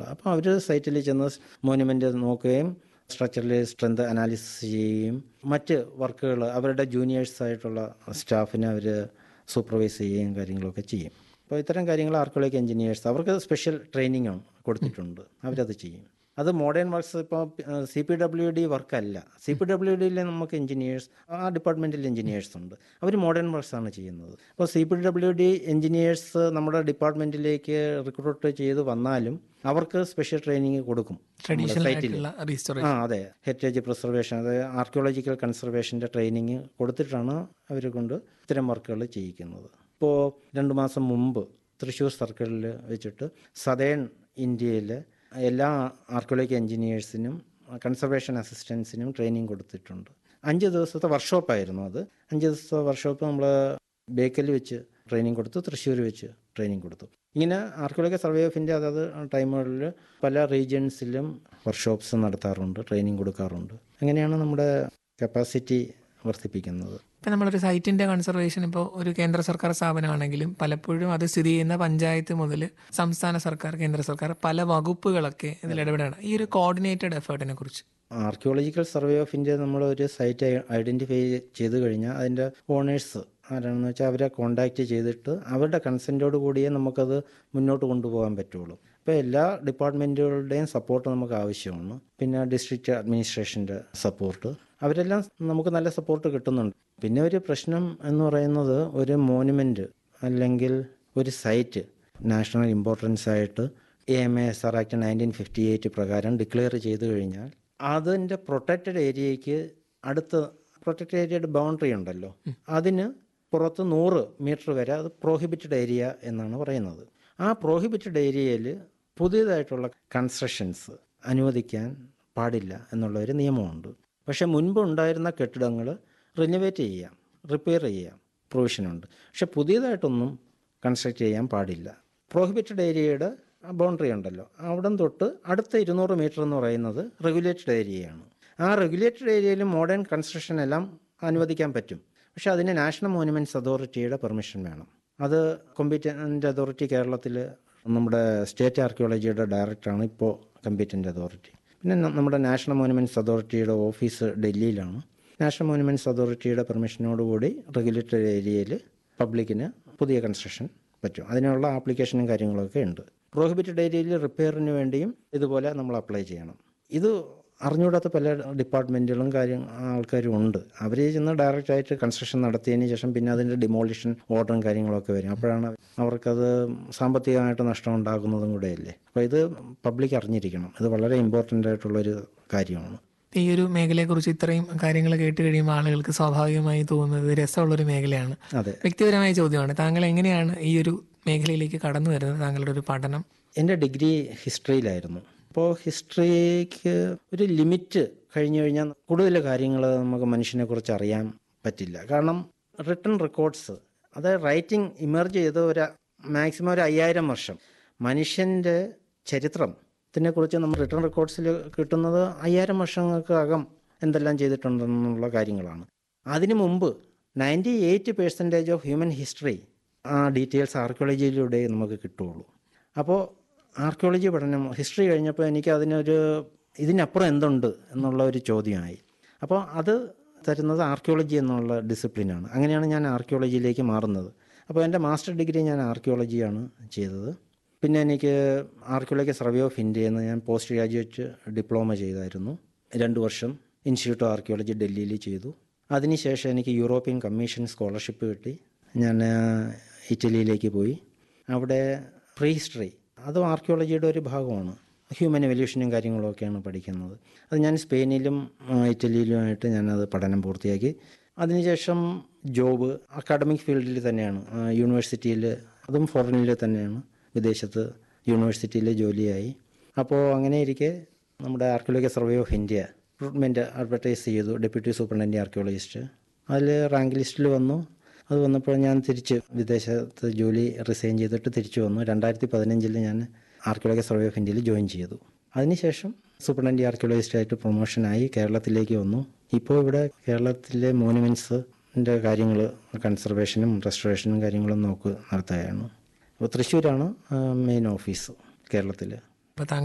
അപ്പോൾ അവർ സൈറ്റിൽ ചെന്ന് മോനുമെൻ്റ് നോക്കുകയും സ്ട്രക്ചറൽ സ്ട്രെങ്ത് അനാലിസിസ് ചെയ്യുകയും മറ്റ് വർക്കുകൾ അവരുടെ ജൂനിയേഴ്സ് ആയിട്ടുള്ള സ്റ്റാഫിനെ അവർ സൂപ്പർവൈസ് ചെയ്യുകയും കാര്യങ്ങളൊക്കെ ചെയ്യും അപ്പോൾ ഇത്തരം കാര്യങ്ങൾ ആർക്കിയോളജി എഞ്ചിനീയേഴ്സ് അവർക്ക് സ്പെഷ്യൽ ട്രെയിനിങ് കൊടുത്തിട്ടുണ്ട് അവരത് ചെയ്യും അത് മോഡേൺ വർക്ക്സ് ഇപ്പോൾ സി പി ഡബ്ല്യു ഡി വർക്കല്ല സി പി ഡബ്ല്യു ഡിയിൽ നമുക്ക് എഞ്ചിനീയേഴ്സ് ആ ഡിപ്പാർട്ട്മെൻറ്റിൽ എഞ്ചിനീയേഴ്സ് ഉണ്ട് അവർ മോഡേൺ വർക്ക്സ് ആണ് ചെയ്യുന്നത് അപ്പോൾ C P W D engineers നമ്മുടെ ഡിപ്പാർട്ട്മെൻറ്റിലേക്ക് റിക്രൂട്ട് ചെയ്ത് വന്നാലും അവർക്ക് സ്പെഷ്യൽ ട്രെയിനിങ് കൊടുക്കും ട്രഡീഷണൽ ആയിട്ടുള്ള റീസ്റ്റോറേഷൻ ആ അതെ ഹെറിറ്റേജ് പ്രിസർവേഷൻ അതായത് ആർക്കിയോളജിക്കൽ കൺസർവേഷൻ്റെ ട്രെയിനിങ് കൊടുത്തിട്ടാണ് അവർ കൊണ്ട് ഇത്തരം വർക്കുകൾ ചെയ്യിക്കുന്നത് ഇപ്പോൾ രണ്ട് മാസം മുമ്പ് തൃശ്ശൂർ സർക്കിളിൽ വെച്ചിട്ട് സതേൺ ഇന്ത്യയിലെ എല്ലാ ആർക്കിയോളജി എഞ്ചിനീയേഴ്സിനും കൺസർവേഷൻ അസിസ്റ്റൻസിനും ട്രെയിനിങ് കൊടുത്തിട്ടുണ്ട് അഞ്ച് ദിവസത്തെ വർക്ക്ഷോപ്പായിരുന്നു അത് അഞ്ച് ദിവസത്തെ വർക്ക്ഷോപ്പ് നമ്മൾ ബേക്കൽ വെച്ച് ട്രെയിനിങ് കൊടുത്തു തൃശ്ശൂർ വെച്ച് ട്രെയിനിങ് കൊടുത്തു ഇങ്ങനെ ആർക്കിയോളജി സർവേ ഓഫ് ഇന്ത്യ അതായത് ടൈമുകളിൽ പല റീജിയൻസിലും വർക്ക്ഷോപ്സ് നടത്താറുണ്ട് ട്രെയിനിങ് കൊടുക്കാറുണ്ട് അങ്ങനെയാണ് നമ്മുടെ കപ്പാസിറ്റി വർദ്ധിപ്പിക്കുന്നത് ഇപ്പം നമ്മളൊരു സൈറ്റിന്റെ കൺസർവേഷൻ ഇപ്പോൾ ഒരു കേന്ദ്ര സർക്കാർ സ്ഥാപനമാണെങ്കിലും പലപ്പോഴും അത് സ്ഥിതി ചെയ്യുന്ന പഞ്ചായത്ത് മുതൽ സംസ്ഥാന സർക്കാർ കേന്ദ്ര സർക്കാർ പല വകുപ്പുകളൊക്കെ ഇതിൽ ഇടപെടണം ഈ ഒരു കോർഡിനേറ്റഡ് എഫേർട്ടിനെ കുറിച്ച് ആർക്കിയോളജിക്കൽ സർവേ ഓഫ് ഇന്ത്യ നമ്മൾ ഒരു സൈറ്റ് ഐഡൻറ്റിഫൈ ചെയ്ത് കഴിഞ്ഞാൽ അതിൻ്റെ ഓണേഴ്സ് ആരാണെന്ന് വെച്ചാൽ അവരെ കോണ്ടാക്റ്റ് ചെയ്തിട്ട് അവരുടെ കൺസെൻറ്റോട് കൂടിയേ നമുക്കത് മുന്നോട്ട് കൊണ്ടുപോകാൻ പറ്റുള്ളൂ അപ്പോൾ എല്ലാ ഡിപ്പാർട്ട്മെൻറ്റുകളുടെയും സപ്പോർട്ട് നമുക്ക് ആവശ്യമാണ് പിന്നെ ഡിസ്ട്രിക്റ്റ് അഡ്മിനിസ്ട്രേഷൻ്റെ സപ്പോർട്ട് അവരെല്ലാം നമുക്ക് നല്ല സപ്പോർട്ട് കിട്ടുന്നുണ്ട് പിന്നെ ഒരു പ്രശ്നം എന്ന് പറയുന്നത് ഒരു മോനുമെൻറ്റ് അല്ലെങ്കിൽ ഒരു സൈറ്റ് നാഷണൽ ഇമ്പോർട്ടൻസ് ആയിട്ട് A M A S R act nineteen fifty eight പ്രകാരം ഡിക്ലെയർ ചെയ്തു കഴിഞ്ഞാൽ അതിൻ്റെ പ്രൊട്ടക്റ്റഡ് ഏരിയയ്ക്ക് അടുത്ത് പ്രൊട്ടക്റ്റഡ് ഏരിയയുടെ ബൗണ്ടറി ഉണ്ടല്ലോ അതിന് പുറത്ത് നൂറ് മീറ്റർ വരെ അത് പ്രോഹിബിറ്റഡ് ഏരിയ എന്നാണ് പറയുന്നത് ആ പ്രോഹിബിറ്റഡ് ഏരിയയിൽ പുതിയതായിട്ടുള്ള കൺസ്ട്രക്ഷൻസ് അനുവദിക്കാൻ പാടില്ല എന്നുള്ള ഒരു നിയമമുണ്ട് പക്ഷേ മുൻപ് ഉണ്ടായിരുന്ന കെട്ടിടങ്ങൾ റിനോവേറ്റ് ചെയ്യാം റിപ്പയർ ചെയ്യാം പ്രൊവിഷനുണ്ട് പക്ഷെ പുതിയതായിട്ടൊന്നും കൺസ്ട്രക്ട് ചെയ്യാൻ പാടില്ല പ്രോഹിബിറ്റഡ് ഏരിയയുടെ ബൗണ്ടറി ഉണ്ടല്ലോ അവിടം തൊട്ട് അടുത്ത ഇരുന്നൂറ് മീറ്റർ എന്ന് പറയുന്നത് റെഗുലേറ്റഡ് ഏരിയയാണ് ആ റെഗുലേറ്റഡ് ഏരിയയിൽ മോഡേൺ കൺസ്ട്രക്ഷൻ എല്ലാം അനുവദിക്കാൻ പറ്റും പക്ഷെ അതിന് നാഷണൽ മോണുമെൻറ്റ്സ് അതോറിറ്റിയുടെ പെർമിഷൻ വേണം അത് കോമ്പീറ്റൻ്റ് അതോറിറ്റി കേരളത്തിൽ നമ്മുടെ സ്റ്റേറ്റ് ആർക്കിയോളജിയുടെ ഡയറക്ടറാണ് ഇപ്പോൾ കമ്പീറ്റൻ്റ് അതോറിറ്റി പിന്നെ ന- നമ്മുടെ നാഷണൽ മോണുമെൻറ്റ്സ് അതോറിറ്റിയുടെ ഓഫീസ് ഡൽഹിയിലാണ് നാഷണൽ മോണുമെൻറ്റ്സ് അതോറിറ്റിയുടെ പെർമിഷനോടുകൂടി റെഗുലേറ്റഡ് ഏരിയയിൽ പബ്ലിക്കിന് പുതിയ കൺസ്ട്രക്ഷൻ പറ്റും അതിനുള്ള ആപ്ലിക്കേഷനും കാര്യങ്ങളൊക്കെ ഉണ്ട് പ്രോഹിബിറ്റഡ് ഏരിയയിൽ റിപ്പയറിന് വേണ്ടിയും ഇതുപോലെ നമ്മൾ അപ്ലൈ ചെയ്യണം ഇത് അറിഞ്ഞുകൂടാത്ത പല ഡിപ്പാർട്ട്മെൻറ്റുകളും കാര്യം ആൾക്കാരും ഉണ്ട് അവർ ചെന്ന് ഡയറക്റ്റ് ആയിട്ട് കൺസ്ട്രക്ഷൻ നടത്തിയതിന് ശേഷം പിന്നെ അതിൻ്റെ ഡിമോളിഷൻ ഓർഡറും കാര്യങ്ങളൊക്കെ വരും അപ്പോഴാണ് അവർക്കത് സാമ്പത്തികമായിട്ട് നഷ്ടം ഉണ്ടാകുന്നതും കൂടെയല്ലേ അപ്പോൾ ഇത് പബ്ലിക് അറിഞ്ഞിരിക്കണം ഇത് വളരെ ഇമ്പോർട്ടൻ്റ് ആയിട്ടുള്ളൊരു കാര്യമാണ് ഈ ഒരു മേഖലയെക്കുറിച്ച് ഇത്രയും കാര്യങ്ങൾ കേട്ട് കഴിയുമ്പോൾ ആളുകൾക്ക് സ്വാഭാവികമായി തോന്നുന്നത് രസമുള്ളൊരു മേഖലയാണ് അതെ വ്യക്തിപരമായ ചോദ്യമാണ് താങ്കൾ എങ്ങനെയാണ് ഈ ഒരു മേഖലയിലേക്ക് കടന്നു വരുന്നത് താങ്കളുടെ ഒരു പഠനം എൻ്റെ ഡിഗ്രി ഹിസ്റ്ററിയിലായിരുന്നു അപ്പോൾ ഹിസ്റ്ററിക്ക് ഒരു ലിമിറ്റ് കഴിഞ്ഞു കഴിഞ്ഞാൽ കൂടുതൽ കാര്യങ്ങൾ നമുക്ക് മനുഷ്യനെ കുറിച്ച് അറിയാൻ പറ്റില്ല കാരണം റിട്ടൺ റെക്കോർഡ്സ് അതായത് റൈറ്റിംഗ് ഇമർജ് ചെയ്ത് ഒരു മാക്സിമം ഒരു അയ്യായിരം വർഷം മനുഷ്യൻ്റെ ചരിത്രത്തിനെ കുറിച്ച് നമ്മൾ റിട്ടൺ റെക്കോർഡ്സിൽ കിട്ടുന്നത് അയ്യായിരം വർഷങ്ങൾക്ക് അകം എന്തെല്ലാം ചെയ്തിട്ടുണ്ടെന്നുള്ള കാര്യങ്ങളാണ് അതിനു മുമ്പ് ninety eight percentage of human history ആ ഡീറ്റെയിൽസ് ആർക്കിയോളജിയിലൂടെ നമുക്ക് കിട്ടുകയുള്ളൂ അപ്പോൾ ആർക്കിയോളജി പഠനം ഹിസ്റ്ററി കഴിഞ്ഞപ്പോൾ എനിക്ക് അതിനൊരു ഇതിനപ്പുറം എന്തുണ്ട് എന്നുള്ള ഒരു ചോദ്യമായി അപ്പോൾ അത് തരുന്നത് ആർക്കിയോളജി എന്നുള്ള ഡിസിപ്ലിനാണ് അങ്ങനെയാണ് ഞാൻ ആർക്കിയോളജിയിലേക്ക് മാറുന്നത് അപ്പോൾ എൻ്റെ മാസ്റ്റർ ഡിഗ്രി ഞാൻ ആർക്കിയോളജിയാണ് ചെയ്തത് പിന്നെ എനിക്ക് ആർക്കിയോളജി സർവേ ഓഫ് ഇന്ത്യയിൽ നിന്ന് ഞാൻ പോസ്റ്റ് ഗ്രാജുവേറ്റ് ഡിപ്ലോമ ചെയ്തായിരുന്നു രണ്ട് വർഷം ഇൻസ്റ്റിറ്റ്യൂട്ട് ഓഫ് ആർക്കിയോളജി ഡൽഹിയിൽ ചെയ്തു അതിനുശേഷം എനിക്ക് യൂറോപ്യൻ കമ്മീഷൻ സ്കോളർഷിപ്പ് കിട്ടി ഞാൻ ആ, ഇറ്റലിയിലേക്ക് പോയി അവിടെ പ്രീ ഹിസ്റ്ററി അതും ആർക്കിയോളജിയുടെ ഒരു ഭാഗമാണ് ഹ്യൂമൻ എവല്യൂഷനും കാര്യങ്ങളും ഒക്കെയാണ് പഠിക്കുന്നത് അത് ഞാൻ സ്പെയിനിലും ആ, ഇറ്റലിയിലുമായിട്ട് ഞാനത് പഠനം പൂർത്തിയാക്കി അതിനുശേഷം ജോബ് അക്കാഡമിക് ഫീൽഡിൽ തന്നെയാണ് ആ, യൂണിവേഴ്സിറ്റിയിൽ അതും ഫോറിനിൽ തന്നെയാണ് വിദേശത്ത് യൂണിവേഴ്സിറ്റിയിൽ ജോലിയായി അപ്പോൾ അങ്ങനെ ഇരിക്കെ നമ്മുടെ archaeology survey of India recruitment advertise ചെയ്തു ഡെപ്യൂട്ടി സൂപ്രണ്ടൻ്റ് ആർക്കിയോളജിസ്റ്റ് അതിൽ റാങ്ക് ലിസ്റ്റിൽ വന്നു അത് വന്നപ്പോൾ ഞാൻ തിരിച്ച് വിദേശത്ത് ജോലി റിസൈൻ ചെയ്തിട്ട് തിരിച്ചു വന്നു രണ്ടായിരത്തി പതിനഞ്ചിൽ ഞാൻ ആർക്കിയോളജി സർവേ ഓഫ് ഇന്ത്യയിൽ ജോയിൻ ചെയ്തു അതിനുശേഷം സൂപ്രണ്ടൻ്റ് ആർക്കിയോളജിസ്റ്റായിട്ട് പ്രൊമോഷനായി കേരളത്തിലേക്ക് വന്നു ഇപ്പോൾ ഇവിടെ കേരളത്തിലെ മോണുമെൻറ്റ്സിൻ്റെ കാര്യങ്ങൾ കൺസർവേഷനും റെസ്റ്റോറേഷനും കാര്യങ്ങളും നോക്ക് നടത്തുകയാണ് അപ്പോൾ തൃശ്ശൂരാണ് മെയിൻ ഓഫീസ് കേരളത്തിൽ അപ്പോൾ താങ്കൾ